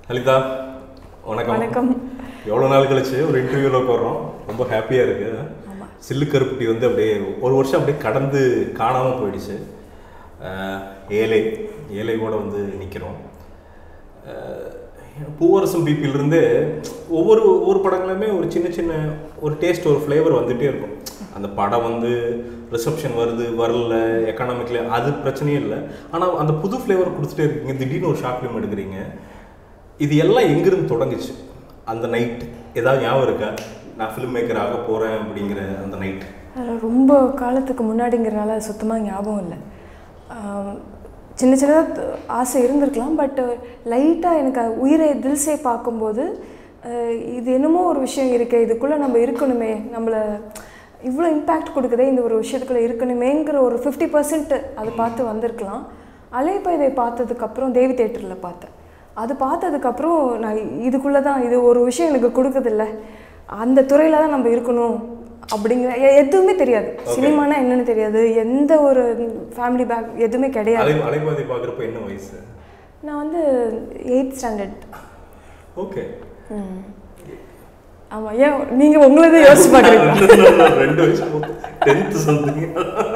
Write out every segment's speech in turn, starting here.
லலிதா வணக்கம் வணக்கம் எவ்வளோ நாள் கழிச்சு ஒரு இன்டர்வியூவில் உட்காரோம் ரொம்ப ஹாப்பியாக இருக்கு சில்லு கருப்பட்டி வந்து அப்படியே ஒரு வருஷம் அப்படியே கடந்து காணாமல் போயிடுச்சு அஹ், ஏழை ஏழை கூட வந்து நிற்கிறோம் பூவரசம் பிபிலிருந்து ஒவ்வொரு ஒவ்வொரு படங்களுமே ஒரு சின்ன சின்ன ஒரு டேஸ்ட் ஒரு ஃப்ளேவர் வந்துகிட்டே இருக்கும் அந்த படம் வந்து ரிசப்ஷன் வருது வரல எக்கனாமிக்ல அது பிரச்சனையே இல்லை ஆனால் அந்த புது ஃப்ளேவர் கொடுத்துட்டே இருக்கீங்க திடீர்னு ஒரு ஷார்ட் ஃபிலிம் எடுக்கிறீங்க இது எல்லாம் எங்கிருந்து தொடங்குச்சு அந்த நைட் ஏதாவது ஞாபகம் இருக்கா நான் ஃபிலிம் மேக்கர் ஆக போகிறேன் அப்படிங்கிற அந்த நைட் அதில் ரொம்ப காலத்துக்கு முன்னாடிங்கிறனால சுத்தமாக ஞாபகம் இல்லை ஆம், சின்ன சின்னதாக ஆசை இருந்திருக்கலாம் பட் லைட்டாக எனக்கு அது உயிரை தில்சே பார்க்கும்போது அஹ், இது என்னமோ ஒரு விஷயம் இருக்கே இதுக்குள்ளே நம்ம இருக்கணுமே நம்மளை இவ்வளோ இம்பேக்ட் கொடுக்குதே இந்த ஒரு விஷயத்துக்குள்ளே இருக்கணுமேங்கிற ஒரு ஃபிஃப்டி பர்சன்ட் அதை பார்த்து வந்திருக்கலாம் அலைப்பயதை பார்த்ததுக்கப்புறம் தேவி தேட்டரில் பார்த்தேன் அது பார்த்ததுக்கப்புறம் நான் இதுக்குள்ளே தான் இது ஒரு விஷயம் எனக்கு கொடுக்குதில்ல அந்த துறையில் தான் நம்ம இருக்கணும் அப்படிங்கிற எ- எதுவுமே தெரியாது சினிமானா என்னன்னு தெரியாது எந்த ஒரு ஃபேமிலி பேக் எதுவுமே கிடையாது அலை அலைபாதை பார்க்குறப்ப என்ன வயசு நான் வந்து எயித் ஸ்டாண்டர்ட் ஓகே ஆமாம் ஏன் நீங்கள் உங்களதே யோசிச்சு பார்க்குறீங்க ரெண்டு வயசு டென்த்து சம்திங்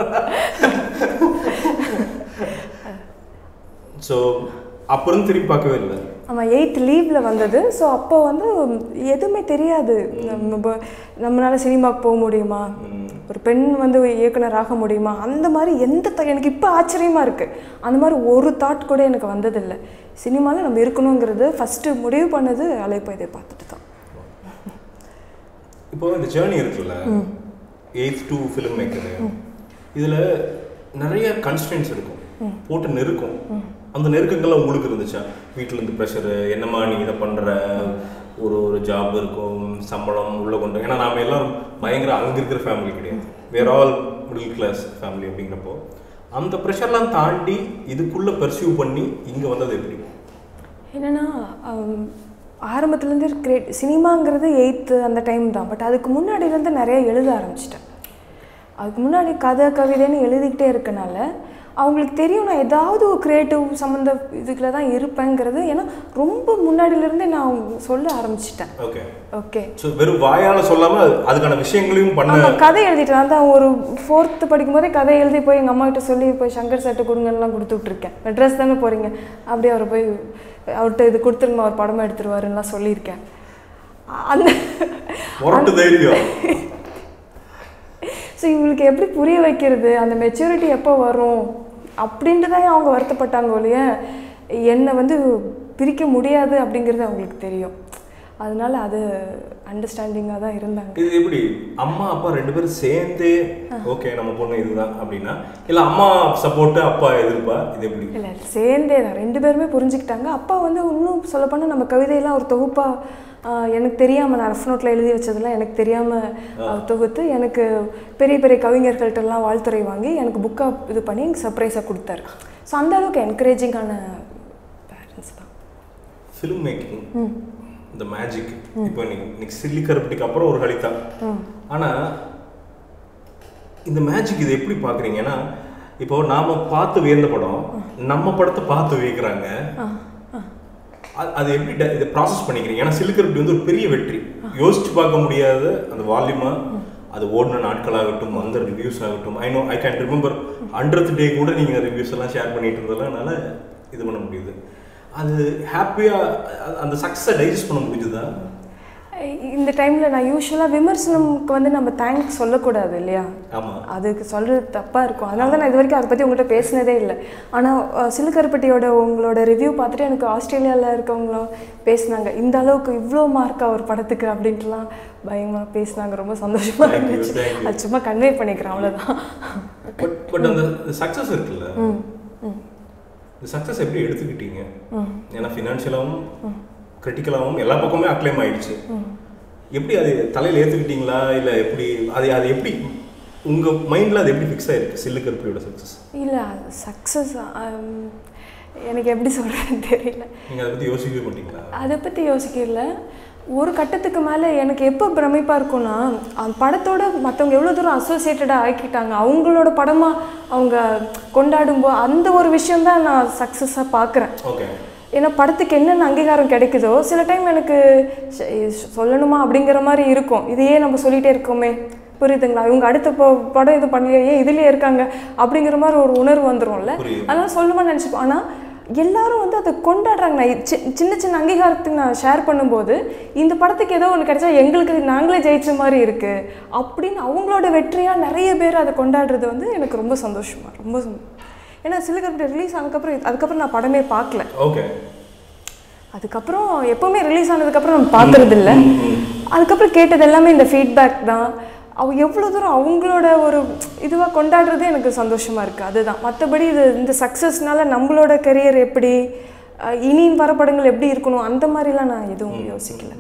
ஸோ அப்புறம் திரும்பி பார்க்கவே இல்லை ஆமாம் எயித் லீவில் வந்தது ஸோ அப்போ வந்து எதுவுமே தெரியாது நம்ம இப்போ நம்மளால சினிமாவுக்கு போக முடியுமா ஒரு பெண் வந்து இயக்குனர் ஆக முடியுமா அந்த மாதிரி எந்த த- எனக்கு இப்போ ஆச்சரியமாக இருக்குது அந்த மாதிரி ஒரு தாட் கூட எனக்கு வந்ததில்லை சினிமாவில் நம்ம இருக்கணுங்கிறது ஃபஸ்ட்டு முடிவு பண்ணது அலைப்பாய்தை பார்த்துட்டு தான் இப்போ இந்த ஜேர்னி இருக்குல்ல எயித் டூ ஃபிலிம் மேக்கர் இதில் நிறைய கன்ஸ்டன்ஸ் இருக்கும் போட்டு நெருக்கும் அந்த நெருக்கங்கள்லாம் உங்களுக்கு இருந்துச்சா வீட்டில் இருந்து ப்ரெஷரு என்னம்மா நீ இதை பண்ணுற ஒரு ஒரு ஜாப் இருக்கும் சம்பளம் உள்ள கொண்டு ஏன்னா நாம எல்லாரும் பயங்கர அங்கே இருக்கிற ஃபேமிலி கிடையாது where all middle class family அப்படிங்கிறப்போ அந்த ப்ரெஷர்லாம் தாண்டி இதுக்குள்ளே பர்சியூ பண்ணி இங்கே வந்தது எப்படி என்னென்னா ஆரம்பத்துலேருந்து கிரேட் சினிமாங்கிறது எயித்து அந்த டைம் தான் பட் அதுக்கு முன்னாடிலேருந்து நிறைய எழுத ஆரம்பிச்சிட்டேன் அதுக்கு முன்னாடி கதை கவிதைன்னு எழுதிக்கிட்டே இருக்கனால அவங்களுக்கு தெரியும் நான் ஏதாவது ஒரு க்ரியேட்டிவ் சம்மந்த இதுக்குள்ள தான் இருப்பேங்கிறது ஏன்னா ரொம்ப முன்னாடியிலேருந்தே நான் சொல்ல ஆரம்பிச்சிட்டேன் ஓகே ஓகே ஸோ வெறும் வாயால் சொல்லாமல் அதுக்கான விஷயங்களையும் பண்ண ஆமாம் கதை எழுதிட்டேன் நான் தான் ஒரு ஃபோர்த்து படிக்கும்போதே கதை எழுதி போய் எங்கள் அம்மா கிட்ட சொல்லி போய் சங்கர் சட்டை கொடுங்கலாம் கொடுத்து விட்ருக்கேன் மெட்ராஸ் தானே போகிறீங்க அப்படியே அவரை போய் அவர்கிட்ட இது கொடுத்துருமா அவர் படமாக எடுத்துருவாருன்னெலாம் சொல்லியிருக்கேன் அந்த முரட்டு தைரியம் ஸோ இவங்களுக்கு எப்படி புரிய வைக்கிறது அந்த மெச்சூரிட்டி எப்போ வரும் அப்படின்ட்டு தான் அவங்க வருத்தப்பட்டாங்க ஒழிய என்னை வந்து பிரிக்க முடியாது அப்படிங்கிறது அவங்களுக்கு தெரியும் அதனால அது அண்டர்ஸ்டாண்டிங்காக தான் இருந்தாங்க இது எப்படி அம்மா அப்பா ரெண்டு பேரும் சேர்ந்து ஓகே நம்ம பொண்ணு இதுதான் அப்படின்னா இல்ல அம்மா சப்போர்ட் அப்பா எதிர்ப்பா இது எப்படி இல்லை சேர்ந்தே தான் ரெண்டு பேருமே புரிஞ்சுக்கிட்டாங்க அப்பா வந்து இன்னும் சொல்லப்போனால் நம்ம கவிதையெல்லாம் ஒரு தொகுப்பாக எனக்கு தெரியாமல் நான் ரஃப் நோட்டில் எழுதி வச்சதெல்லாம் எனக்கு தெரியாமல் தொகுத்து எனக்கு பெரிய பெரிய கவிஞர்கள்ட்டெல்லாம் வாழ்த்துறை வாங்கி எனக்கு புக்காக இது பண்ணி எனக்கு சர்ப்ரைஸாக கொடுத்தாரு ஸோ அந்த அளவுக்கு என்கரேஜிங்கான பேரண்ட்ஸ் தான் ஃபிலிம் மேக்கிங் இந்த மேஜிக் இப்போ நீ இன்னைக்கு சில்லி கருப்பட்டிக்கு அப்புறம் ஒரு ஹலிதா ஆனா இந்த மேஜிக் இது எப்படி பாக்குறீங்க ஏன்னா இப்போ நாம பார்த்து வியந்த படம் நம்ம படத்தை பார்த்து வியக்கிறாங்க அது- அது எப்படி ட- இதை ப்ராசஸ் பண்ணிக்கிறீங்க ஏன்னா சிலுக்கருப்பட்டி வந்து ஒரு பெரிய வெற்றி யோசிச்சு பார்க்க முடியாத அந்த வால்யூமா அது ஓடின நாட்களாகட்டும் அந்த ரிவ்யூஸ் ஆகட்டும் I know I can remember hundred day கூட நீங்கள் ரிவ்யூஸ் எல்லாம் ஷேர் பண்ணிட்டு இருந்ததெல்லாம் என்னால் இது பண்ண முடியுது அது ஹாப்பியாக அந்த சக்ஸஸை டைஜஸ்ட் பண்ண முடிஞ்சுதா இந்த டைமில் நான் யூஸ்வலாக விமர்சனம்க்கு வந்து நம்ம தேங்க்ஸ் சொல்லக்கூடாது இல்லையா ஆமாம் அதுக்கு சொல்கிறது தப்பாக இருக்கும் அதனால தான் நான் இது வரைக்கும் அதை பற்றி உங்கள்கிட்ட பேசினதே இல்லை ஆனால் சிலுக்கருப்பட்டியோட உங்களோட ரிவ்யூ பார்த்துட்டு எனக்கு ஆஸ்திரேலியாவில் இருக்கவங்களும் பேசினாங்க இந்த அளவுக்கு இவ்வளோ மார்க்கா ஒரு படத்துக்கு அப்படின்ட்டுலாம் பயங்கரமாக பேசினாங்க ரொம்ப சந்தோஷமாக Thank you, இருந்துச்சு thank you. அது சும்மா கன்வே பண்ணிக்கிறேன் அவ்வளோதான் பட் பட் அந்த சக்ஸஸ் இருக்குல்ல இந்த சக்ஸஸ் எப்படி எடுத்துக்கிட்டீங்க ஏன்னா ஃபினான்ஷியலாகவும் கிரிட்டிக்கலாகவும் எல்லா பக்கமுமே அக்ளைம் ஆயிடுச்சு எப்படி அது தலையில் ஏற்றுக்கிட்டீங்களா இல்லை எப்படி அது அது எப்படி உங்கள் மைண்டில் அது எப்படி ஃபிக்ஸ் ஆயிருக்கு சில்லு கருப்பியோட சக்ஸஸ் இல்லை சக்ஸஸ் எனக்கு எப்படி சொல்கிறேன்னு தெரியல நீங்கள் அதை பற்றி யோசிக்கவே மாட்டீங்களா அதை பற்றி யோசிக்கல ஒரு கட்டத்துக்கு மேலே எனக்கு எப்போ பிரமிப்பாக இருக்கும்னா அந்த படத்தோட மற்றவங்க எவ்வளோ தூரம் அசோசியேட்டடாக ஆக்கிட்டாங்க அவங்களோட படமாக அவங்க கொண்டாடும்போது அந்த ஒரு விஷயம்தான் நான் சக்ஸஸாக பார்க்குறேன் ஓகே ஏன்னா படத்துக்கு என்னென்ன அங்கீகாரம் கிடைக்குதோ சில டைம் எனக்கு ஷ- இது சொல்லணுமா அப்படிங்கிற மாதிரி இருக்கும் இதையே நம்ம சொல்லிகிட்டே இருக்கோமே புரியுதுங்களா இவங்க அடுத்த ப- படம் இது பண்ணலையே ஏன் இதுலேயே இருக்காங்க அப்படிங்கிற மாதிரி ஒரு உணர்வு வந்துரும்ல புரியுது. அதெல்லாம் சொல்லுமா நினச்சிப்போம் ஆனால் எல்லாரும் வந்து அதை கொண்டாடுறாங்க நான் இது சி- சின்ன சின்ன அங்கீகாரத்துக்கு நான் ஷேர் பண்ணும்போது இந்த படத்துக்கு ஏதோ ஒன்று கிடைச்சா எங்களுக்கு நாங்களே ஜெயிச்ச மாதிரி இருக்கு அப்படின்னு அவங்களோட வெற்றியாக நிறைய பேர் அதை கொண்டாடுறது வந்து எனக்கு ரொம்ப சந்தோஷமா ரொம்ப சந்தோஷம். ஏன்னா சிலுகப்பட்டு ரிலீஸ் ஆனதுக்கப்புறம் இது- அதுக்கப்புறம் நான் படமே பார்க்கல ஓகே அதுக்கப்புறம் எப்போவுமே ரிலீஸ் ஆனதுக்கப்புறம் நம்ம பார்க்கறது இல்ல அதுக்கப்புறம் கேட்டது எல்லாமே இந்த ஃபீட்பேக் தான் அவ எவ்வளோ தூரம் அவங்களோட ஒரு இதுவாக கொண்டாடுறது எனக்கு சந்தோஷமாக இருக்குது அதுதான் மற்றபடி இது இந்த சக்ஸஸ்னால நம்மளோட கரியர் எப்படி அஹ், இனி வர படங்கள் எப்படி இருக்கணும் அந்த மாதிரிலாம் நான் எதுவும் யோசிக்கல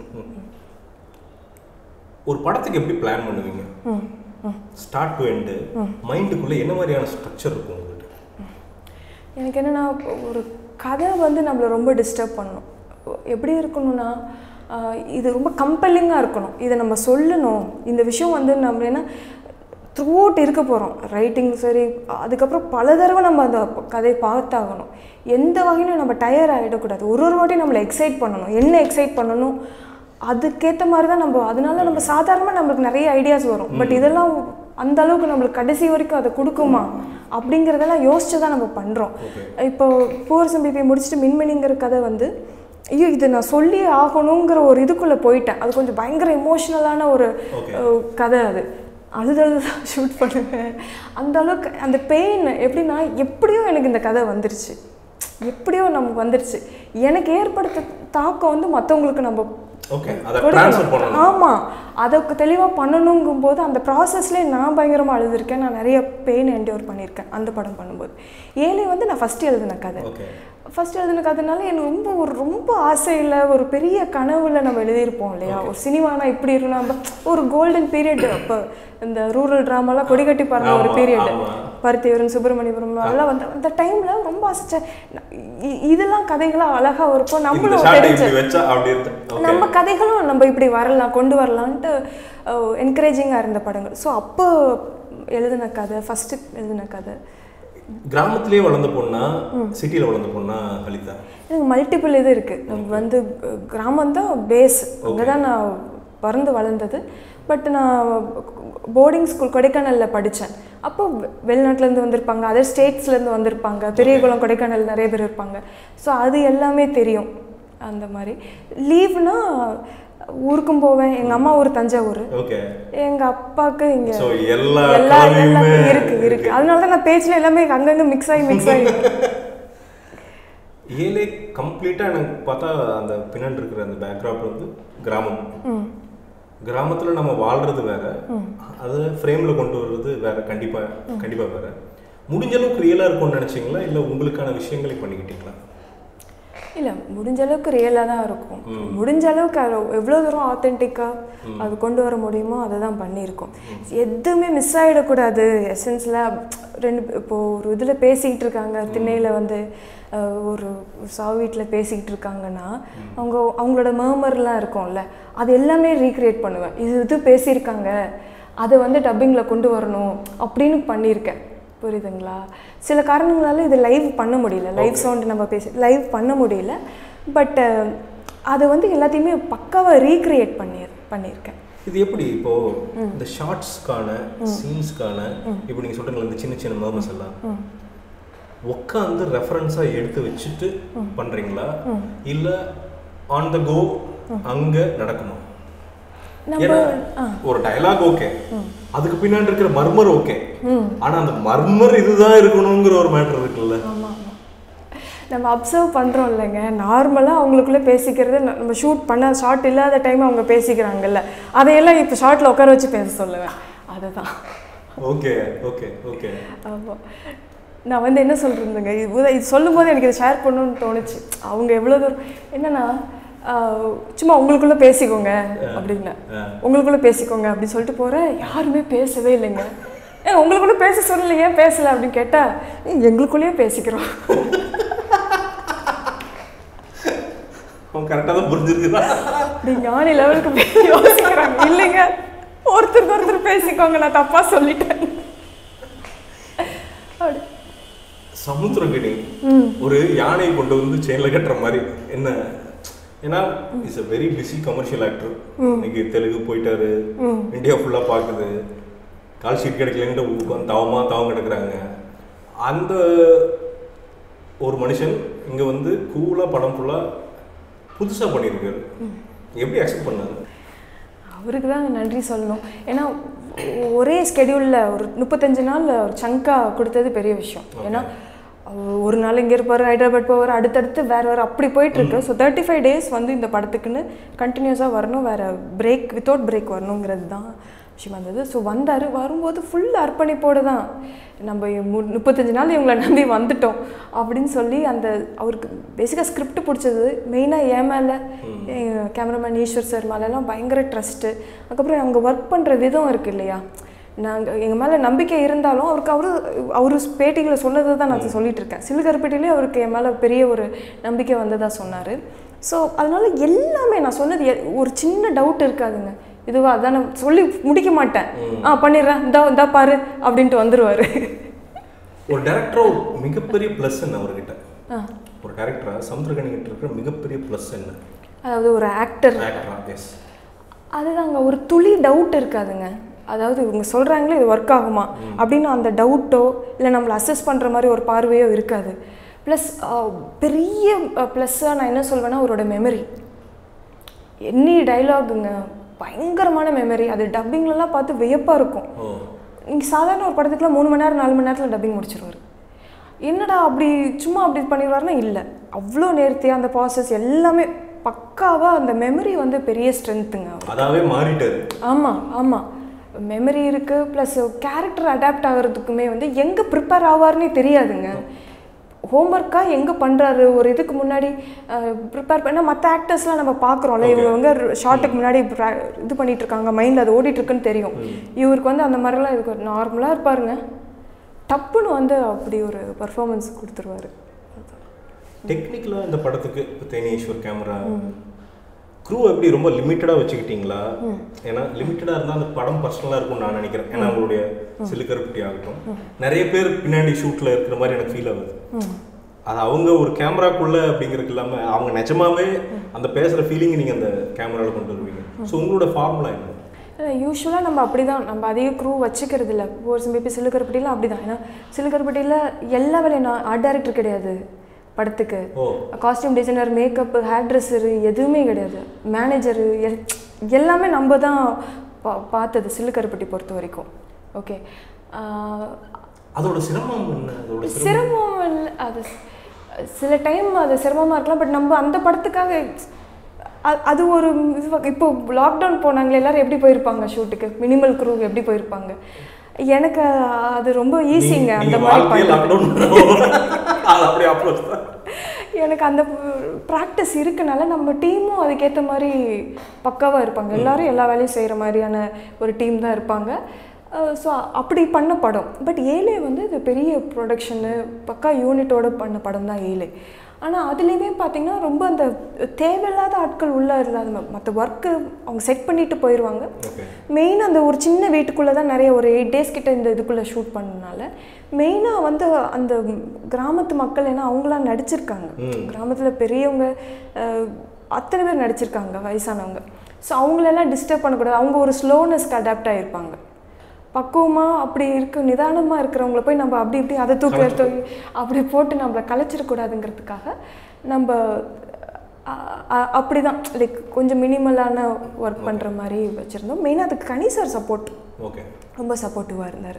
ஒரு படத்துக்கு எப்படி பிளான் பண்ணுவீங்க ஸ்டார்ட் டு எண்டு மைண்டுக்குள்ள என்ன மாதிரியான ஸ்ட்ரக்சர் இருக்கும் உங்ககிட்ட எனக்கு என்னென்னா ஒரு கதை வந்து நம்மளை ரொம்ப டிஸ்டர்ப் பண்ணணும் எப்படி இருக்கணும்னா ஆஹ் இது ரொம்ப கம்பெல்லிங்காக இருக்கணும் இதை நம்ம சொல்லணும் இந்த விஷயம் வந்து நம்ம என்ன த்ரூ இருக்க போகிறோம் ரைட்டிங் சரி அதுக்கப்புறம் பல தடவை நம்ம அந்த கதையை பார்த்தாகணும் எந்த வகையிலும் நம்ம டயர் ஆகிடக்கூடாது ஒரு ஒரு வாட்டியும் நம்மளை எக்ஸைட் பண்ணணும் என்ன எக்ஸைட் பண்ணணும் அதுக்கேற்ற மாதிரி தான் நம்ம அதனால நம்ம சாதாரணமாக நம்மளுக்கு நிறைய ஐடியாஸ் வரும் பட் இதெல்லாம் அந்த அளவுக்கு நம்மளுக்கு கடைசி வரைக்கும் அதை கொடுக்குமா அப்படிங்கிறதெல்லாம் யோசிச்சு தான் நம்ம பண்ணுறோம் இப்போ பூரசம் பிபி முடிச்சுட்டு மின்மணிங்கிற கதை வந்து ஐயோ இது நான் சொல்லியே ஆகணுங்கிற ஒரு இதுக்குள்ளே போயிட்டேன் அது கொஞ்சம் பயங்கர எமோஷ்னலான ஒரு Okay. அஹ், கதை அது அழுதழுது தான் ஷூட் பண்ணுவேன் அந்த அளவுக்கு அந்த பெயின் எப்படின்னா எப்படியோ எனக்கு இந்த கதை வந்துருச்சு எப்படியோ நமக்கு வந்துருச்சு எனக்கு ஏற்படுத்த தாக்கம் வந்து மற்றவங்களுக்கு நம்ம ஓகே அதை ட்ரான்ஸ்ஃபர் பண்ணணும் ஆமாம் அதை தெளிவாக பண்ணணுங்கும் போது அந்த ப்ராசஸ்லேயே நான் பயங்கரமாக அழுதுருக்கேன் நான் நிறைய பெயின் என்டியோர் பண்ணியிருக்கேன் அந்த படம் பண்ணும்போது ஏழை வந்து நான் ஃபஸ்ட்டு எழுதின கதை ஓகே ஃபஸ்ட் எழுதின கதைனால எனக்கு ரொம்ப ஒரு ரொம்ப ஆசையில் ஒரு பெரிய கனவுல நம்ம எழுதியிருப்போம் இல்லையா ஒரு சினிமானா இப்படி இருக்கும் நம்ம ஒரு கோல்டன் பீரியட் அப்போ இந்த ரூரல் ட்ராமாலாம் கொடி கட்டி பாருங்க ஒரு ஆமா, பீரியட் ஆமா. பருத்திவரன் சுப்பிரமணியபுரம் அதெல்லாம் வந்து அந்த டைமில் ரொம்ப ஆசைச்சேன் இ- இதெல்லாம் கதைகளாக அழகாக இருக்கும் இந்த நம்மளும் ஷார்ட்டை தெரிஞ்ச இப்படி வச்சா அப்படி இருக்கு ஓகே நம்ம கதைகளும் நம்ம இப்படி வரலாம் கொண்டு வரலான்ட்டு என்கரேஜிங்காக இருந்த படங்கள் ஸோ அப்போ எழுதின கதை ஃபஸ்ட்டு எழுதின கதை கிராமத்திலேயே வளர்ந்த பொண்ணா சிட்டில வளர்ந்த பொண்ணா கலிதா எனக்கு மல்டிபிள் இது இருக்குது நம்ம வந்து கிராமம் தான் பேஸ் அங்கே தான் நான் பிறந்து வளர்ந்தது பட் நான் போர்டிங் ஸ்கூல் கொடைக்கானலில் படித்தேன் அப்போ வெ- வெளிநாட்டுலேருந்து வந்திருப்பாங்க அதர் ஸ்டேட்ஸ்லேருந்து வந்திருப்பாங்க பெரியகுளம் கொடைக்கானல் நிறைய பேர் இருப்பாங்க ஸோ அது எல்லாமே தெரியும் அந்த மாதிரி லீவ்னா ஊருக்கும் போவேன் எங்கள் அம்மா ஊர் தஞ்சாவூர் ஓகே எங்கள் அப்பாவுக்கு இங்கே ஸோ எல்லா எல்லா கலவையுமே எல்லாமே இருக்கு இருக்கு அதனால தான் நான் பேச்சில் எல்லாமே அங்கங்கே மிக்ஸ் ஆகி மிக்ஸ் ஆகி ஏழே கம்ப்ளீட்டா எனக்கு பார்த்தா அந்த பின்னாடி இருக்கிற அந்த பேக்ரவுண்ட் வந்து கிராமம் கிராமத்துல நம்ம வாழ்றது வேற அதை ஃப்ரேம்ல கொண்டு வர்றது வேற கண்டிப்பா கண்டிப்பா வேற முடிஞ்ச அளவுக்கு ரியலா இருக்கும்னு நினைச்சீங்களா இல்ல உங்களுக்கான விஷயங்களை பண்ணிக்கிட்டீங்களா இல்லை முடிஞ்ச அளவுக்கு ரியலாக தான் இருக்கும் முடிஞ்ச அளவுக்கு அது எவ்வளோ தூரம் ஆத்தென்டிக்காக அது கொண்டு வர முடியுமோ அதை தான் பண்ணியிருக்கோம் எதுவுமே மிஸ் ஆகிடக்கூடாது எசன்ஸில் ரெண்டு இப்போது ஒரு இதில் பேசிக்கிட்டு இருக்காங்க திண்ணையில் வந்து அஹ், ஒரு சாவு வீட்டில் பேசிக்கிட்டு இருக்காங்கன்னா அவங்க அவங்களோட மேமர்லாம் இருக்கும்ல அது எல்லாமே ரீக்ரியேட் பண்ணுவேன் இது இது பேசியிருக்காங்க அதை வந்து டப்பிங்கில் கொண்டு வரணும் அப்படின்னு பண்ணியிருக்கேன் புரியுதுங்களா சில காரணங்களால இது லைவ் பண்ண முடியல லைவ் சவுண்ட் நம்ம பேசி லைவ் பண்ண முடியல பட் அதை வந்து எல்லாத்தையுமே பக்காவாக ரீக்ரியேட் பண்ணி பண்ணியிருக்கேன் இது எப்படி இப்போ இந்த ஷார்ட்ஸ்க்கான சீன்ஸ்க்கான இப்போ நீங்க சொல்றீங்களா இந்த சின்ன சின்ன மர்மஸ் எல்லாம் உட்காந்து ரெஃபரன்ஸா எடுத்து வச்சுட்டு பண்றீங்களா இல்ல ஆன் த கோ அங்க நடக்குமா நம்ம ஏன்னா ஒரு டயலாக் ஓகே அதுக்கு பின்னாடி இருக்கிற மர்மர் ஓகே ஆனா அந்த மர்மர் இதுதான் இருக்கணுங்கிற ஒரு மேட்டர் இருக்குல்ல ஆமாம் ஆமாம் நம்ம அப்சர்வ் பண்ணுறோம் இல்லைங்க நார்மலாக அவங்களுக்குள்ளே பேசிக்கிறது ந- நம்ம ஷூட் பண்ண ஷார்ட் இல்லாத டைம் அவங்க பேசிக்கிறாங்கல்ல அதையெல்லாம் இப்போ ஷார்ட்டில் உட்கார வச்சு பேச சொல்லுவேன் அதுதான் ஓகே ஓகே ஓகே ஆமாம் நான் வந்து என்ன சொல்கிறேங்க இது உத- இது சொல்லும்போது எனக்கு இதை ஷேர் பண்ணணும்னு தோணுச்சு அவங்க எவ்வளோ தூரம் என்னன்னா ஆஹ், சும்மா உங்களுக்குள்ளே பேசிக்கோங்க அப்படின்னு உங்களுக்குள்ளே பேசிக்கோங்க அப்படின்னு சொல்லிட்டு போகிறேன் யாருமே பேசவே இல்லைங்க ஏ உங்களுக்குள்ளே பேச சொல்லல ஏன் பேசல அப்படின்னு கேட்டால் எங்களுக்குள்ளேயே பேசிக்கிறோம் அவன் கரெக்டாக தான் புரிஞ்சிருக்குதா அப்படி ஞானி லெவலுக்கு போய் யோசிக்கிறாங்க இல்லைங்க ஒருத்தருக்கு ஒருத்தர் பேசிக்கோங்க நான் தப்பாக சொல்லிட்டேன் அப்படி சமுத்திரகனி ஒரு யானையை கொண்டு வந்து செயின்ல கட்டுற மாதிரி என்ன ஏன்னா is a very busy commercial actor இன்னைக்கு தெலுங்கு போயிட்டாரு இந்தியா ஃபுல்லா பார்க்குது கால் ஷீட் கிடைக்கலன்ட்டு உட்காந்து தவமா தவம் கிடக்குறாங்க அந்த ஒரு மனுஷன் இங்க வந்து கூலா படம் ஃபுல்லா புதுசா பண்ணியிருக்காரு எப்படி அக்செப்ட் பண்ணாரு அவருக்கு தான் நன்றி சொல்லணும் ஏன்னா ஒரே ஸ்கெடியூலில் ஒரு முப்பத்தஞ்சு நாள் ஒரு சங்கா கொடுத்தது பெரிய விஷயம் ஏன்னா அவர் ஒரு நாள் இங்கே இருப்பார் ஹைதராபாத் போவார் அடுத்தடுத்து வேறு வேறு அப்படி போயிட்டுருக்கு ஸோ தேர்ட்டி ஃபைவ் டேஸ் வந்து இந்த படத்துக்குன்னு கண்டினியூஸாக வரணும் வேறு பிரேக் வித்தவுட் பிரேக் வரணுங்கிறது தான் விஷயமா இருந்தது ஸோ வந்தார் வரும்போது ஃபுல் அர்ப்பணிப்போடு தான் நம்ம மு- முப்பத்தஞ்சு நாள் இவங்களை நம்பி வந்துட்டோம் அப்படின்னு சொல்லி அந்த அவருக்கு பேசிக்காக ஸ்கிரிப்ட் பிடிச்சது மெயினாக என் மேலே கேமராமேன் ஈஸ்வர் சார் மேலெல்லாம் பயங்கர ட்ரஸ்ட்டு அதுக்கப்புறம் அங்கே ஒர்க் பண்ணுற விதம் இருக்குது இல்லையா நாங்கள் எங்கள் மேலே நம்பிக்கை இருந்தாலும் அவருக்கு அவரு அவரு பேட்டிகளை சொன்னதை தான் நான் சொல்லிட்டு இருக்கேன் சிலுகருப்பேட்டையிலே அவருக்கு என் மேலே பெரிய ஒரு நம்பிக்கை வந்ததாக சொன்னார் ஸோ அதனால எல்லாமே நான் சொன்னது எ- ஒரு சின்ன டவுட் இருக்காதுங்க இதுவா அதான் நான் சொல்லி முடிக்க மாட்டேன் ஆ பண்ணிடுறேன் இந்தா இந்தா பாரு அப்படின்ட்டு வந்துருவாரு ஒரு டேரக்டரா ஒரு மிகப்பெரிய ப்ளஸ் என்ன அவர்கிட்ட ஒரு டேரக்டரா சமுத்திரகனி கிட்ட இருக்கிற மிகப்பெரிய ப்ளஸ் என்ன அதாவது ஒரு ஆக்டர் ஆக்டரா எஸ் அதுதாங்க ஒரு துளி டவுட் இருக்காதுங்க அதாவது இவங்க சொல்கிறாங்களே இது ஒர்க் ஆகுமா அப்படின்னு அந்த டவுட்டோ இல்லை நம்மளை அசஸ் பண்ணுற மாதிரி ஒரு பார்வையோ இருக்காது ப்ளஸ் பெரிய ப்ளஸ்ஸாக நான் என்ன சொல்வேன்னா அவரோட மெமரி எனி டைலாகுங்க பயங்கரமான மெமரி அது டப்பிங்லலாம் பார்த்து வியப்பாக இருக்கும் ஓ இங்கே சாதாரண ஒரு படத்துக்குலாம் மூணு மணி நேரம் நாலு மணி நேரத்தில் டப்பிங் முடிச்சிருவாரு என்னடா அப்படி சும்மா அப்படி பண்ணிடுவாருன்னா இல்லை அவ்வளோ நேர்த்தியாக அந்த ப்ராசஸ் எல்லாமே பக்காவாக அந்த மெமரி வந்து பெரிய ஸ்ட்ரென்த்துங்க அதாவே மாறிட்டாரு ஆமாம் ஆமாம் மெமரி இருக்குது ப்ளஸ் கேரக்டர் அடாப்ட் ஆகிறதுக்குமே வந்து எங்கே ப்ரிப்பேர் ஆவார்னே தெரியாதுங்க ஹோம்ஒர்க்காக எங்கே பண்ணுறாரு ஒரு இதுக்கு முன்னாடி ப்ரிப்பேர் பண்ண மற்ற ஆக்டர்ஸ்லாம் நம்ம பார்க்குறோம்ல இவங்க வந்து ஷார்ட்டுக்கு முன்னாடி pra- இது பண்ணிட்டு இருக்காங்க மைண்டில் அது ஓடிட்டு இருக்குன்னு தெரியும் இவருக்கு வந்து அந்த மாதிரிலாம் இதுக்கு நார்மலாக இருப்பாருங்க டப்புன்னு வந்து அப்படி ஒரு பர்ஃபார்மன்ஸ் கொடுத்துருவாரு டெக்னிக்கலாக இந்த படத்துக்கு இப்போ தேனீஸ்வர் கேமரா க்ரூ எப்படி ரொம்ப லிமிட்டடாக வச்சுக்கிட்டீங்களா ஏன்னா லிமிட்டடாக இருந்தால் அந்த படம் பர்சனலாக இருக்கும்னு நான் நினைக்கிறேன் ஏன்னா உங்களுடைய சிலுக்கருப்பட்டி ஆகட்டும் நிறைய பேர் பின்னாடி ஷூட்டில் இருக்கிற மாதிரி எனக்கு ஃபீல் ஆகுது அது அவங்க ஒரு கேமராக்குள்ள அப்படிங்கிறது இல்லாமல் அவங்க நிஜமாவே அந்த பேசுகிற ஃபீலிங் நீங்கள் அந்த கேமராவில் கொண்டு வருவீங்க ஸோ உங்களோட ஃபார்முலா என்ன யூஸ்வலாக நம்ம அப்படி தான் நம்ம அதிக க்ரூ வச்சுக்கிறது இல்லை ஒரு சில சிலுக்கருப்பட்டியில் அப்படி தான் ஏன்னா சிலுக்கருப்பட்டியில் எல்லா வேலையும் நான் ஆர்ட் டைரக்டர் கிடையாது படத்துக்கு ஓ costume designer makeup hair dresser எதுவுமே கிடையாது மேனேஜரு எல் எல்லாமே நம்ம தான் பா பார்த்தது சிலுக்கருப்பட்டி பொறுத்த வரைக்கும் ஓகே அதோட சிரமம் என்ன அதோட சிரமம் சிரமம் இல்ல- அது சில டைம் அது சிரமமாக இருக்கலாம் பட் நம்ம அந்த படத்துக்காக அ- அது ஒரு இது இப்போ லாக்டவுன் போனாங்களே எல்லாரும் எப்படி போயிருப்பாங்க ஷூட்டுக்கு மினிமல் க்ரூ எப்படி போயிருப்பாங்க எனக்கு அது ரொம்ப ஈஸிங்க அந்த நீங்க மாதிரி வாழ்க்கையே பண்றது. லாக்டவுன் அது அப்படியே அப்ரோச் தான் எனக்கு அந்த ப்ராக்டிஸ் இருக்கனால நம்ம டீமும் அதுக்கேற்ற மாதிரி பக்காவாக இருப்பாங்க எல்லாரும் எல்லா வேலையும் செய்கிற மாதிரியான ஒரு டீம் தான் இருப்பாங்க ஸோ அப்படி பண்ண படம் பட் ஏலே வந்து இது பெரிய ப்ரொடக்ஷனு பக்கா யூனிட்டோட பண்ண படம் தான் ஏலே ஆனால் அதுலேயுமே பார்த்தீங்கன்னா ரொம்ப அந்த தேவையில்லாத ஆட்கள் உள்ளே இல்லாத மற்ற ஒர்க்கு அவங்க செட் பண்ணிட்டு போயிடுவாங்க ஓகே மெயின் அந்த ஒரு சின்ன வீட்டுக்குள்ளே தான் நிறைய ஒரு எயிட் டேஸ் கிட்ட இந்த இதுக்குள்ளே ஷூட் பண்ணனால மெயினாக வந்து அந்த கிராமத்து மக்கள் ஏன்னா அவங்களாம் நடிச்சிருக்காங்க கிராமத்தில் பெரியவங்க அஹ், அத்தனை பேர் நடிச்சிருக்காங்க வயசானவங்க ஸோ அவங்களெல்லாம் டிஸ்டர்ப் பண்ணக்கூடாது அவங்க ஒரு ஸ்லோனஸ்க்கு அடாப்ட் ஆகிருப்பாங்க பக்குவமாக அப்படி இருக்க நிதானமாக இருக்கிறவங்கள போய் நம்ம அப்படி இப்படி அதை தூக்கி எடுத்து வை, அப்படி போட்டு நம்மளை கலைச்சிடக்கூடாதுங்கிறதுக்காக நம்ம அப்படி தான் லைக் கொஞ்சம் மினிமலான ஒர்க் பண்ணுற மாதிரி வச்சுருந்தோம் மெயினாக அதுக்கு கனி சார் சப்போர்ட் ஓகே ரொம்ப சப்போர்ட்டிவாக இருந்தார்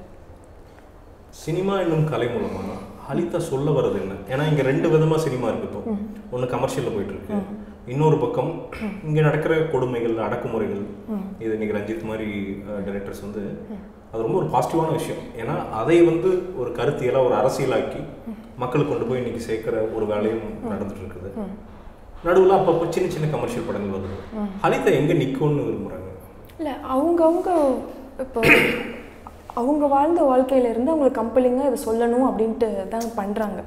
சினிமா என்னும் கலை மூலமா ஹலிதா சொல்ல வர்றது என்ன ஏன்னா இங்க ரெண்டு விதமா சினிமா இருக்கு இப்போ ஒன்று கமர்ஷியலில் போயிட்டு இருக்கு இன்னொரு பக்கம் இங்க நடக்கிற கொடுமைகள் அடக்குமுறைகள் இது இன்னைக்கு ரஞ்சித் மாதிரி டைரக்டர்ஸ் வந்து அது ரொம்ப ஒரு பாசிட்டிவான விஷயம் ஏன்னா அதை வந்து ஒரு கருத்தியலா ஒரு அரசியலாக்கி மக்களுக்கு கொண்டு போய் இன்னைக்கு சேர்க்கிற ஒரு வேலையும் நடந்துட்டு இருக்குது நடுவில் அப்பப்போ சின்ன சின்ன கமர்ஷியல் படங்கள் வருது ஹலிதா எங்க நிக்கும்னு விரும்புறாங்க இல்லை அவங்கவுங்க இப்போ அவங்க வாழ்ந்த வாழ்க்கையில இருந்து அவங்களுக்கு கம்பெலிங்காக இதை சொல்லணும் அப்படின்ட்டு தான் பண்ணுறாங்க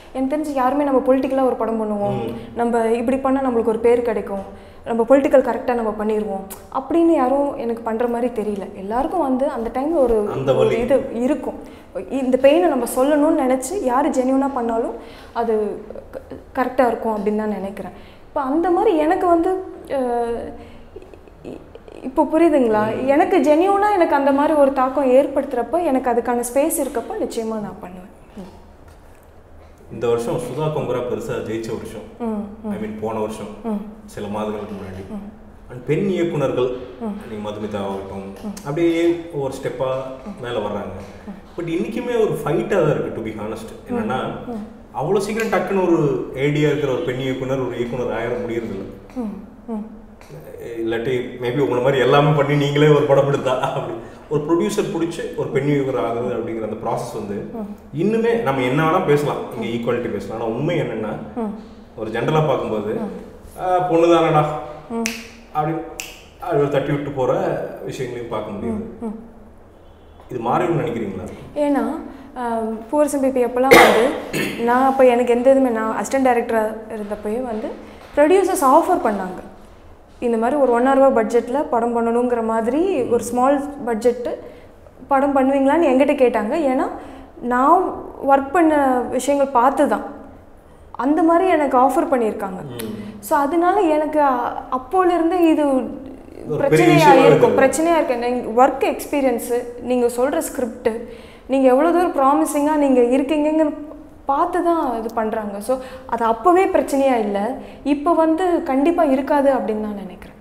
எனக்கு தெரிஞ்சு யாருமே நம்ம பொலிட்டிக்கலாக ஒரு படம் பண்ணுவோம் நம்ம இப்படி பண்ணால் நம்மளுக்கு ஒரு பேர் கிடைக்கும் நம்ம பொலிட்டிக்கல் கரெக்டாக நம்ம பண்ணிடுவோம் அப்படின்னு யாரும் எனக்கு பண்ணுற மாதிரி தெரியல எல்லாருக்கும் வந்து அந்த டைமில் ஒரு அந்த ஒரு இது இருக்கும் இந்த பெயினை நம்ம சொல்லணும்னு நினச்சி யார் ஜென்யூனாக பண்ணாலும் அது கரெக்டாக இருக்கும் அப்படின்னு தான் நினைக்கிறேன் இப்போ அந்த மாதிரி எனக்கு வந்து அஹ், இ- இப்போ புரியுதுங்களா எனக்கு ஜென்யூனாக எனக்கு அந்த மாதிரி ஒரு தாக்கம் ஏற்படுத்துகிறப்ப எனக்கு அதுக்கான ஸ்பேஸ் இருக்கப்போ நிச்சயமாக நான் பண்ணுவேன் ம். இந்த வருஷம் சுதா கொங்கரா பெருசா ஜெயிச்ச வருஷம் ம் ஐ மீன் போன வருஷம் ம் சில மாதங்களுக்கு முன்னாடி அண்ட் பெண் இயக்குனர்கள் நீங்க மதுமிதா ஆகட்டும் அப்படியே ஒரு ஸ்டெப்பா மேல வர்றாங்க பட் இன்னைக்குமே ஒரு ஃபைட்டாக தான் இருக்கு டு பி ஹானஸ்ட் என்னன்னா அவ்வளோ சீக்கிரம் டக்குன்னு ஒரு ஐடியா இருக்கிற ஒரு பெண் இயக்குனர் ஒரு இயக்குனர் ஆயிர முடியறது இல்லை ம் ம் இல்லாட்டி மேபி உங்களை மாதிரி எல்லாமே பண்ணி நீங்களே ஒரு படம் எடுத்தா அப்படி ஒரு ப்ரொடியூசர் பிடிச்சி ஒரு பெண் இயக்குனர் ஆகுது அப்படிங்கிற அந்த ப்ராசஸ் வந்து இன்னுமே நம்ம என்ன வேணால் பேசலாம் இங்கே ஈக்குவாலிட்டி பேசலாம் ஆனால் உண்மை என்னன்னா ஒரு ஜென்ரலாக பார்க்கும்போது ஆஹ், பொண்ணு தானடா அப்படி அப்படி ஒரு தட்டி விட்டு போகிற விஷயங்களையும் பார்க்க முடியுது இது மாறிடும்னு நினைக்கிறீங்களா ஏன்னா பூரசம் பிபி அப்போல்லாம் வந்து நான் அப்போ எனக்கு எந்த இதுவுமே நான் அசிஸ்டன்ட் டைரக்டராக இருந்தப்போயே வந்து ப்ரொடியூசர்ஸ் ஆஃபர் பண்ணாங்க இந்த மாதிரி ஒரு ஒன் ரூபா பட்ஜெட்டில் படம் பண்ணணுங்கிற மாதிரி ஒரு ஸ்மால் பட்ஜெட்டு படம் பண்ணுவீங்களான்னு என்கிட்ட கேட்டாங்க ஏன்னா நான் ஒர்க் பண்ண விஷயங்கள் பார்த்து தான் அந்த மாதிரி எனக்கு ஆஃபர் பண்ணியிருக்காங்க ஸோ அதனால எனக்கு அ- அப்போலேருந்து இது ஒரு பெரிய பிரச்சனையாக விஷயமா இருக்கும் இருக்குது. பிரச்சனையாக இருக்கு நீங்கள் ஒர்க் எக்ஸ்பீரியன்ஸு நீங்கள் சொல்கிற ஸ்கிரிப்ட் நீங்கள் எவ்வளோ தூரம் ப்ராமிசிங்காக நீங்கள் இருக்கீங்கன்னு பார்த்து தான் இது பண்ணுறாங்க ஸோ அது அப்போவே பிரச்சனையாக இல்லை இப்போ வந்து கண்டிப்பாக இருக்காது அப்படின்னு நான் நினைக்கிறேன்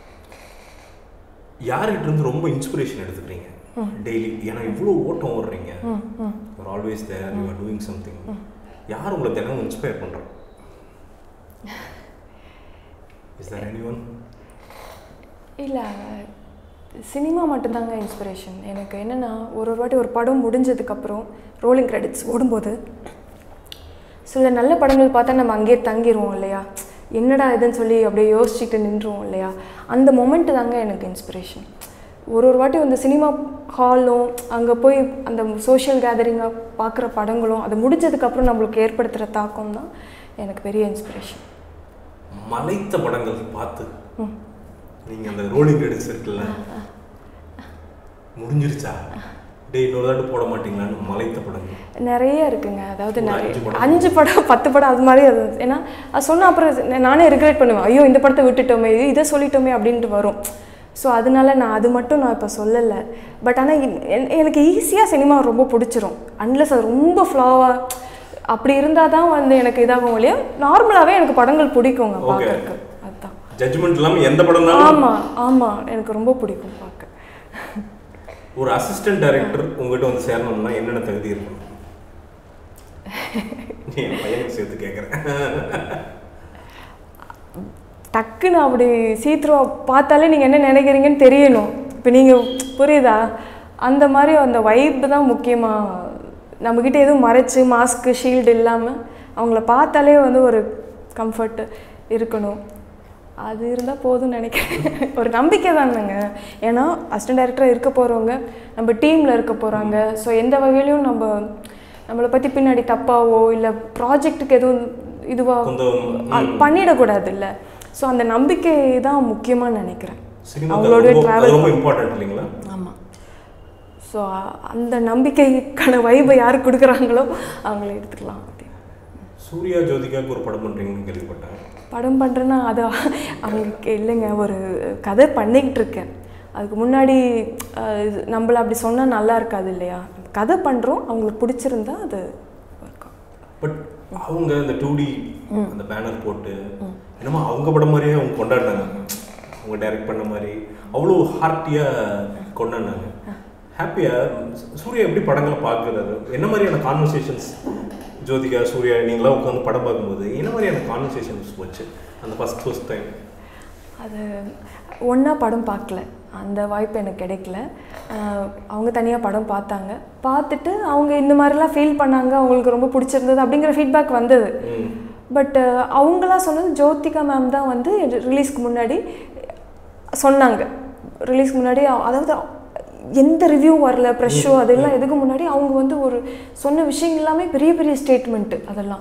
யார்கிட்ட இருந்து ரொம்ப இன்ஸ்பிரேஷன் எடுத்துக்கிறீங்க டெய்லி ஏன்னா இவ்வளோ ஓட்டம் ஓடுறீங்க you are always there you are doing something யார் உங்களை தினமும் இன்ஸ்பயர் பண்ணுறோம் இஸ் தர் எனி ஒன் இல்லை சினிமா மட்டும்தாங்க இன்ஸ்பிரேஷன் எனக்கு என்னென்னா ஒரு ஒரு வாட்டி ஒரு படம் முடிஞ்சதுக்கப்புறம் ரோலிங் கிரெடிட்ஸ் ஓடும்போது சில நல்ல படங்கள் பார்த்தா நம்ம அங்கேயே தங்கிடுவோம் இல்லையா என்னடா இதுன்னு சொல்லி அப்படியே யோசிச்சுட்டு நின்றுவோம் இல்லையா அந்த மொமெண்ட் தாங்க எனக்கு இன்ஸ்பிரேஷன் ஒரு ஒரு வாட்டி அந்த சினிமா ஹாலும் அங்கே போய் அந்த சோஷியல் கேதரிங்காக பார்க்குற படங்களும் அது முடிஞ்சதுக்கப்புறம் நம்மளுக்கு ஏற்படுத்துகிற தாக்கம் தான் எனக்கு பெரிய இன்ஸ்பிரேஷன் மலைத்த படங்கள் பார்த்து நீங்கள் அந்த ரோலிங் கிரெடிட்ஸ் இருக்குல்ல முடிஞ்சிருச்சா டே இன்னொரு தாட்டு போட மாட்டீங்களான்னு மலைத்த படங்கள் நிறைய இருக்குங்க அதாவது ஒரு நிறைய அஞ்சு படம். அஞ்சு படம் பத்து படம் அது மாதிரி அது ஏன்னா அது சொன்ன அப்புறம் நானே ரிக்ரெட் பண்ணுவேன் ஐயோ இந்த படத்தை விட்டுட்டோமே இது இதை சொல்லிட்டோமே அப்படின்ட்டு வரும் ஸோ அதனால நான் அது மட்டும் நான் இப்போ சொல்லலை பட் ஆனால் எனக்கு ஈஸியாக சினிமா ரொம்ப பிடிச்சிரும் அன்லஸ் அது ரொம்ப ஃப்ளாவாக அப்படி இருந்தால் தான் வந்து எனக்கு இதாகும் இல்லையா நார்மலாகவே எனக்கு படங்கள் பிடிக்குங்க Okay. பார்க்கறதுக்கு அதுதான் ஜட்ஜ்மெண்ட் இல்லாமல் எந்த படம்னாலும் ஆமாம் ஆமாம் எனக்கு ரொம்ப பிடிக்கும் பார்க்க ஒரு அசிஸ்டன்ட் டைரக்டர் உங்ககிட்ட வந்து சேரணும்னா என்னென்ன தகுதி இருக்கணும் நீ என் பையனுக்கு சேர்த்து கேட்குறேன் டக்குன்னு அப்படி சீத்ரோ பார்த்தாலே நீங்கள் என்ன நினைக்கிறீங்கன்னு தெரியணும் இப்போ நீங்கள் புரியுதா அந்த மாதிரி அந்த வைப் தான் முக்கியமாக நம்மக்கிட்ட எதுவும் மறைச்சு மாஸ்க்கு ஷீல்டு இல்லாமல் அவங்கள பார்த்தாலே வந்து ஒரு கம்ஃபர்ட் இருக்கணும் அது இருந்தால் போதும்னு நினைக்கிறேன் ஒரு நம்பிக்கை தானேங்க ஏன்னா அசிஸ்டன்ட் டைரக்டராக இருக்க போகிறவங்க நம்ம டீமில் இருக்க போகிறாங்க ஸோ எந்த வகையிலையும் நம்ம நம்மளை பற்றி பின்னாடி தப்பாவோ இல்லை ப்ராஜெக்ட்டுக்கு எதுவும் இதுவாக கொஞ்சம் அது பண்ணிடக்கூடாது இல்லை ஸோ அந்த நம்பிக்கை தான் முக்கியமாக நினைக்கிறேன் சினிமா அவங்களோட ரொம்ப travel ரொம்ப இம்பார்ட்டன்ட் இல்லைங்களா ஆமாம் ஸோ அந்த நம்பிக்கைக்கான வைபை யார் கொடுக்குறாங்களோ அவங்கள எடுத்துக்கலாம் அப்படி சூர்யா ஜோதிகாவுக்கு ஒரு படம் பண்ணுறீங்கன்னு கேள்விப்பட்டேன் படம் பண்ணுறேன்னா அது அவங்க இல்லைங்க ஒரு கதை பண்ணிக்கிட்டு இருக்கேன் அதுக்கு முன்னாடி அஹ், இது நம்மள அப்படி சொன்னால் நல்லா இருக்காது இல்லையா கதை பண்ணுறோம் அவங்களுக்கு பிடிச்சிருந்தா அது ஒர்க் பட் அவங்க அந்த டூ டி அந்த பேனர் போட்டு என்னமோ அவங்க படம் மாதிரியே அவங்க கொண்டாடினாங்க அவங்க டைரக்ட் பண்ண மாதிரி அவ்வளோ ஹார்ட்டியாக கொண்டாடினாங்க ஹாப்பியாக சூர்யா எப்படி படங்களை பார்க்குறாரு என்ன மாதிரியான கான்வர்சேஷன்ஸ் ஜோதிகா சூர்யா நீங்களாம் உட்காந்து படம் பார்க்கும்போது என்ன மாதிரியான கான்வர்சேஷன்ஸ் போச்சு அந்த ஃபஸ்ட் ஃபர்ஸ்ட் டைம் அது ஒன்றா படம் பார்க்கல அந்த வாய்ப்பு எனக்கு கிடைக்கல ஆஹ் அவங்க தனியாக படம் பார்த்தாங்க பார்த்துட்டு அவங்க இந்த மாதிரிலாம் ஃபீல் பண்ணாங்க அவங்களுக்கு ரொம்ப பிடிச்சிருந்தது அப்படிங்கிற ஃபீட்பேக் வந்தது பட் அவங்களா சொன்னது ஜோதிகா மேம் தான் வந்து ரிலீஸ்க்கு முன்னாடி சொன்னாங்க ரிலீஸ்க்கு முன்னாடி அ- அதாவது எந்த ரிவ்யூ வரல ப்ரெஷ்ஷோ அதெல்லாம் எதுக்கு முன்னாடி அவங்க வந்து ஒரு சொன்ன விஷயங்கள் எல்லாமே பெரிய பெரிய ஸ்டேட்மெண்ட்டு அதெல்லாம்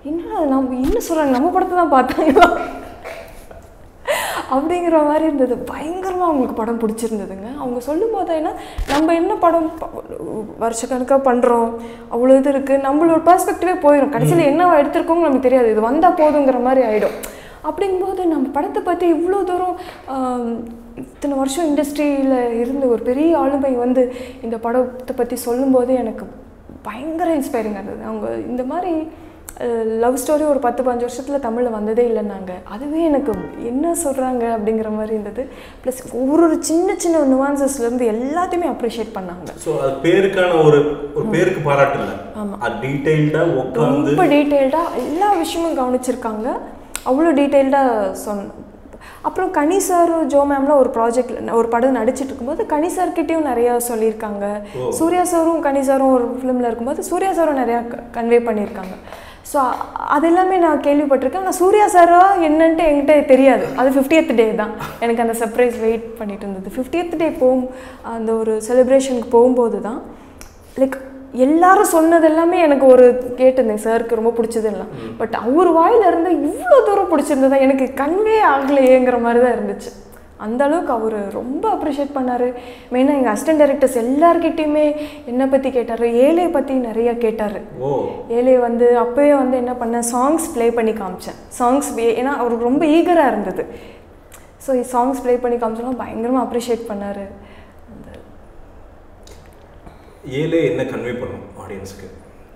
என்னடா நம்ம என்ன சொல்கிறாங்க நம்ம படத்தை தான் பார்த்தாங்களா அப்படிங்கிற மாதிரி இருந்தது பயங்கரமாக அவங்களுக்கு படம் பிடிச்சிருந்ததுங்க அவங்க சொல்லும் போது ஏன்னா நம்ம என்ன படம் ப- வருஷக்கணக்காக பண்ணுறோம் அவ்வளோ இது இருக்குது நம்மளோட பெர்ஸ்பெக்டிவே போயிடும் கடைசியில் என்ன எடுத்திருக்கோங்க நமக்கு தெரியாது இது வந்தால் போதுங்கிற மாதிரி ஆகிடும் அப்படிங்கும்போது நம்ம படத்தை பற்றி இவ்வளோ தூரம் ஆம், இத்தனை வருஷம் இண்டஸ்ட்ரியில் இருந்து ஒரு பெரிய ஆளுமை வந்து இந்த படத்தை பற்றி சொல்லும்போது எனக்கு பயங்கர இன்ஸ்பைரிங்காக இருந்தது அவங்க இந்த மாதிரி லவ் ஸ்டோரி ஒரு பத்து பதினஞ்சு வருஷத்தில் தமிழில் வந்ததே இல்லைன்னாங்க அதுவே எனக்கு என்ன சொல்கிறாங்க அப்படிங்கிற மாதிரி இருந்தது ப்ளஸ் ஒரு ஒரு சின்ன சின்ன நுவான்சஸ்லேருந்து எல்லாத்தையுமே அப்ரிஷியேட் பண்ணாங்க ஸோ அது பேருக்கான ஒரு ஒரு பேருக்கு பாராட்டு இல்லை அது டீட்டெயில்டாக உட்காந்து ரொம்ப டீட்டெயில்டாக எல்லா விஷயமும் கவனிச்சிருக்காங்க அவ்வளோ டீட்டெயில்டாக சொன்ன அப்புறம் கனி சாரும் ஜோ மேம்லாம் ஒரு ப்ராஜெக்ட் ஒரு படம் நடிச்சிட்டு இருக்கும்போது கனி சார்கிட்டயும் நிறையா சொல்லியிருக்காங்க சூர்யா சாரும் கனி சாரும் ஒரு ஃபிலிமில் இருக்கும்போது சூர்யா சாரும் நிறையா கன்வே பண்ணியிருக்காங்க ஸோ அது எல்லாமே நான் கேள்விப்பட்டிருக்கேன் நான் சூர்யா சாரா என்னன்ட்டு என்கிட்ட தெரியாது அது 50th டே தான் எனக்கு அந்த சர்ப்ரைஸ் வெயிட் பண்ணிட்டு இருந்தது 50th டே போகும் அந்த ஒரு செலிப்ரேஷனுக்கு போகும்போது தான் லைக் எல்லாரும் சொன்னது எல்லாமே எனக்கு ஒரு கேட்டிருந்தேன் சாருக்கு ரொம்ப பிடிச்சது எல்லாம் பட் அவர் வாயில இருந்து இவ்வளோ தூரம் பிடிச்சிருந்ததா எனக்கு கன்வே ஆகலையேங்கிற மாதிரி தான் இருந்துச்சு அந்த அளவுக்கு அவர் ரொம்ப அப்ரிஷியேட் பண்ணார் மெயினாக எங்கள் அசிஸ்டன்ட் டைரக்டர்ஸ் எல்லார்கிட்டயுமே என்னை பற்றி கேட்டார் ஏழை பற்றி நிறைய கேட்டார் ஓ ஏழை வந்து அப்போயே வந்து என்ன பண்ணேன் சாங்ஸ் ப்ளே பண்ணி காமிச்சேன் சாங்ஸ் ஏன்னா அவருக்கு ரொம்ப ஈகராக இருந்தது ஸோ சாங்ஸ் ப்ளே பண்ணி காமிச்சோன்னா பயங்கரமாக அப்ரிஷியேட் பண்ணார் ஏழே என்ன கன்வே பண்ணும் ஆடியன்ஸ்க்கு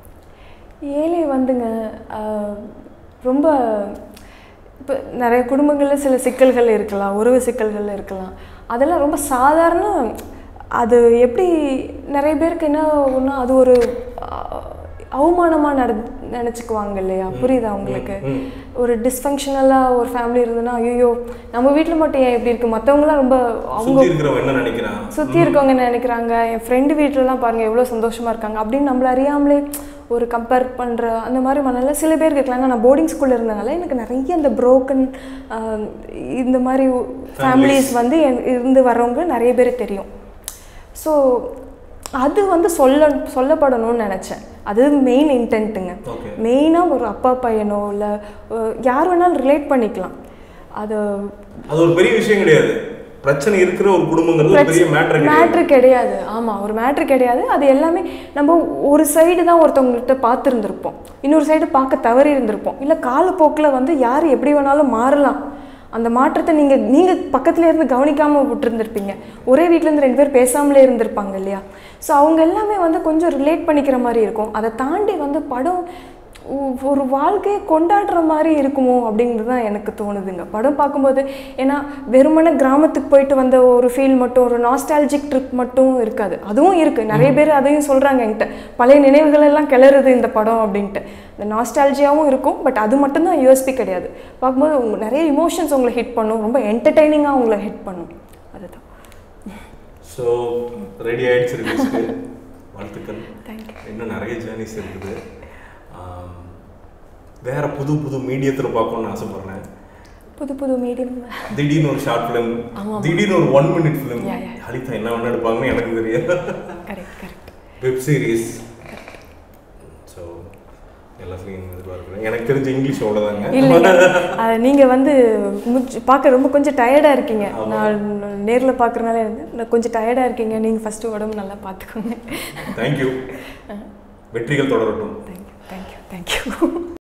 ஏழை வந்துங்க ஆஹ், ரொம்ப இப்போ நிறைய குடும்பங்களில் சில சிக்கல்கள் இருக்கலாம் உறவு சிக்கல்கள் இருக்கலாம் அதெல்லாம் ரொம்ப சாதாரண அது எப்படி நிறைய பேருக்கு என்ன ஆகும்னா அது ஒரு அவமானமாக நட நினச்சிக்குவாங்க இல்லையா புரியுதா உங்களுக்கு ம். ஒரு டிஸ்ஃபங்க்ஷனலாக ஒரு ஃபேமிலி இருந்ததுன்னா ஐயோ நம்ம வீட்டில் மட்டும் ஏன் இப்படி இருக்கு மற்றவங்களாம் ரொம்ப அவங்க சுத்தி இருக்கிறவன் என்ன நினைக்கிறான் சுற்றி இருக்கவங்க என்ன நினைக்கிறாங்க என் ஃப்ரெண்டு வீட்டிலலாம் பாருங்கள் எவ்வளோ சந்தோஷமாக இருக்காங்க அப்படின்னு நம்மள அறியாமலே ஒரு கம்பேர் பண்ணுற அந்த மாதிரி மனநில சில பேர் இருக்கலாம் நான் போர்டிங் ஸ்கூலில் இருந்தனால எனக்கு நிறைய இந்த broken ஆஹ், இந்த மாதிரி ஃபேமிலிஸ் வந்து என்- இருந்து வர்றவங்க நிறைய பேர் தெரியும் ஸோ அது வந்து சொல்ல சொல்லப்படணும்னு நினச்சேன் அது மெயின் இன்டென்ட்டுங்க ஓகே மெயினாக ஒரு அப்பா பையனோ இல்லை யார் வேணாலும் ரிலேட் பண்ணிக்கலாம் அது அது ஒரு பெரிய விஷயம் கிடையாது பிரச்சனை இருக்கிற ஒரு குடும்பங்கிறது ஒரு பெரிய மேட்டர் கிடையாது மேட்ரு கிடையாது ஆமாம் ஒரு மேட்ரு கிடையாது அது எல்லாமே நம்ம ஒரு சைடு தான் ஒருத்தவங்ககிட்ட பார்த்துருந்துருப்போம் இன்னொரு சைடு பார்க்க தவறி இருந்திருப்போம் இல்லை காலப்போக்கில் வந்து யார் எப்படி வேணாலும் மாறலாம் அந்த மாற்றத்தை நீங்கள் நீங்கள் பக்கத்துல இருந்து கவனிக்காமல் விட்டுருந்துருப்பீங்க ஒரே வீட்டிலேருந்து ரெண்டு பேர் பேசாமலே இருந்திருப்பாங்க இல்லையா ஸோ அவங்க எல்லாமே வந்து கொஞ்சம் ரிலேட் பண்ணிக்கிற மாதிரி இருக்கும் அதை தாண்டி வந்து படம் ஒ- ஒரு வாழ்க்கையை கொண்டாடுற மாதிரி இருக்குமோ அப்படிங்கிறது தான் எனக்கு தோணுதுங்க படம் பார்க்கும்போது ஏன்னா வெறுமனே கிராமத்துக்கு போயிட்டு வந்த ஒரு ஃபீல் மட்டும் ஒரு நாஸ்டாலஜிக் ட்ரிப் மட்டும் இருக்காது அதுவும் இருக்குது நிறைய பேர் அதையும் சொல்கிறாங்க என்கிட்ட பழைய நினைவுகள் எல்லாம் கிளறுது இந்த படம் அப்படின்ட்டு இந்த நாஸ்டாலஜியாவும் இருக்கும் பட் அது மட்டும்தான் யூஎஸ்பி கிடையாது பார்க்கும்போது உங்க நிறைய இமோஷன்ஸ் உங்களை ஹிட் பண்ணும் ரொம்ப என்டர்டெய்னிங்காக உங்களை ஹிட் பண்ணும் அதுதான் ஸோ ரெடி ஆயிடுச்சு ரிலீஸ்க்கு வாழ்த்துக்கள் தேங்க்யூ இன்னும் நிறைய ஜேர்னிஸ் இருக்குது ஆம், வேற புது புது மீடியத்தில் பார்க்கணும்னு ஆசைப்படுறேன் புது புது மீடியம் திடீர்னு ஒரு ஷார்ட் ஃபிலிம் ஆமாம். திடீர்னு ஒரு one minute film Yeah, yeah. Halitha என்ன வேணா எடுப்பாங்கன்னு எனக்கு தெரியாது correct correct web series so எல்லாத்துலையும் எதிர்பார்க்குறேன் எனக்கு தெரிஞ்ச இங்கிலீஷ் அவ்வளோதாங்க இல்லைங்க அது நீங்கள் வந்து முச்சு பார்க்க ரொம்ப கொஞ்சம் டயர்டாக இருக்கீங்க நான் நேரில் பார்க்குறனால எனக்கு கொஞ்சம் டயர்டாக இருக்கீங்க நீங்கள் ஃபஸ்ட்டு உடம்பு நல்லா பார்த்துக்கோங்க தேங்க்யூ வெற்றிகள் தொடரட்டும் தேங்க்யூ தேங்க்யூ தேங்க்யூ